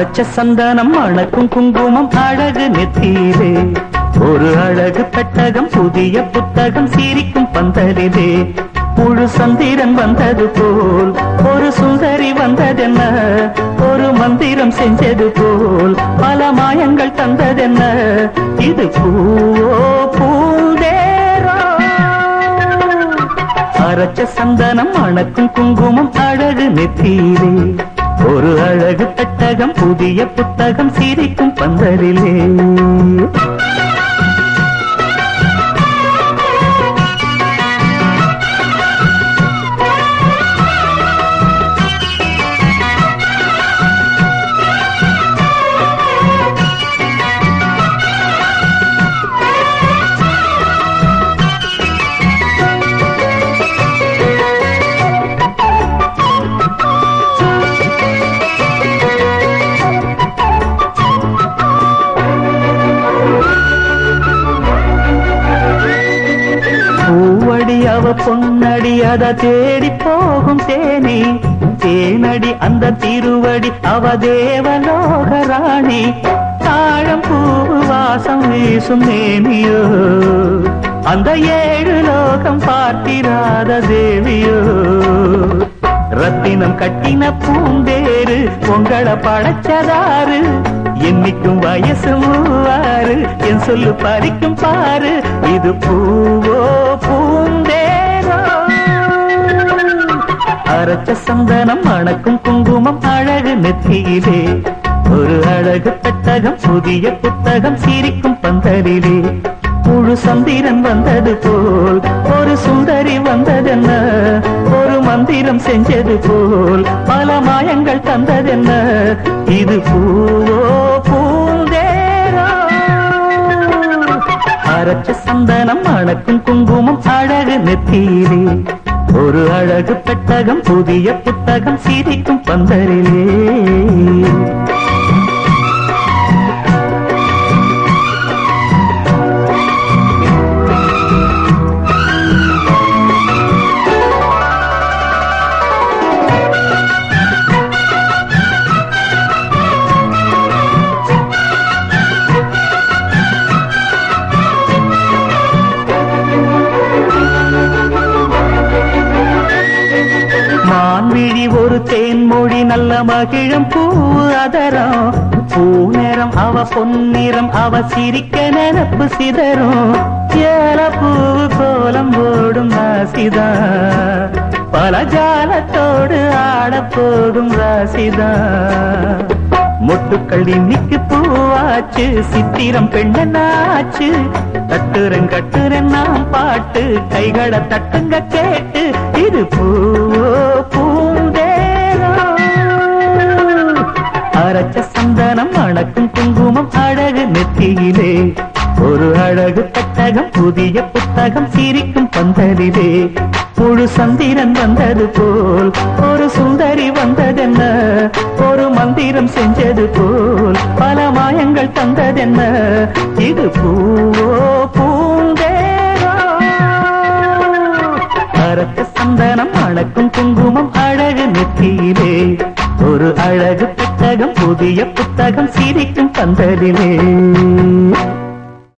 அரைச்ச சந்தனம் அணக்கும் குங்குமம் அழகு நெத்தியிலே ஒரு அழகு பெட்டகம் புதிய புத்தகம் சிரிக்கும் பந்தலிலே முழு சந்திரன் வந்தது போல் ஒரு சுந்தரி வந்ததென்ன ஒரு மந்திரம் செஞ்சது போல் பல மாயங்கள் தந்ததென்ன இது பூவோ பூந்தேரோ அரைச்ச சந்தனம் அணக்கும் குங்குமம் அழகு நெத்தியிலே ஒரு அழகு பெட்டகம் புதிய புத்தகம் சிரிக்கும் பந்தலிலே பூவடி அவ பொன்னடி அத தேடி போகும் தேனி தேனடி அந்த திருவடி அவ தேவலோக ராணி தாழம் பூ வாசம் வீசும் மேனியோ அந்த ஏழு லோகம் பார்த்திராத தேவியோ ரத்தினம் கட்டின பூந்தேரு உங்களை படைச்சதாரு என்னைக்கும் வயசு மூவாறு என் சொல்லு பறிக்கும் பாரு இது பூவோ பூந்தேரோ அரைச்ச சந்தனம் அணக்கும் குங்குமம் அழகு நெத்தியிலே ஒரு அழகு பெட்டகம் புதிய புத்தகம் சிரிக்கும் பந்தலிலே முழு சந்திரன் வந்தது போல் ஒரு சுந்தரி வந்ததென்ன ஒரு மந்திரம் செஞ்சது போல் பல மாயங்கள் தந்ததென்ன இது பூவோ பூந்தேரோ அரைச்ச சந்தனம் அணக்கும் குங்குமம் அழகு நெத்தியிலே ஒரு அழகு பெட்டகம் புதிய புத்தகம் சிரிக்கும் பந்தரிலே மான்விழி ஒரு தேன்மொழி நல்ல மகிழும் பூ அதரம் பூநேரம் அவ பொன்னிறம் அவ சிரிக்க நினப்பு சிதறும் ஏல பூவு கோலம் போடும் ராசிதா பல ஜாலத்தோடு ஆட போகும் ராசிதா மொட்டுக்கள் இன்னைக்கு பூவாச்சு சித்திரம் பெண்ணாச்சு தட்டுறன் கட்டுறன் நாம் பாட்டு கைகளை தட்டுங்க கேட்டு இது பூவோ பூந்தேரோ அரைச்ச சந்தனம் அணக்கும் குங்குமம் அழகு நெத்தியிலே ஒரு அழகு பெட்டகம் புதிய புத்தகம் சிரிக்கும் பந்தலிலே முழு சந்திரன் வந்தது போல் ஒரு சுந்தரி வந்ததென்ன ஒரு மந்திரம் செஞ்சது போல் பல மாயங்கள் தந்ததென்ன இது பூவோ பூந்தேரோ அரைச்ச சந்தனம் அணக்கும் குங்குமம் அழகு நெத்தியிலே ஒரு அழகு புத்தகம் புதிய புத்தகம் சிரிக்கும் பந்தலிலே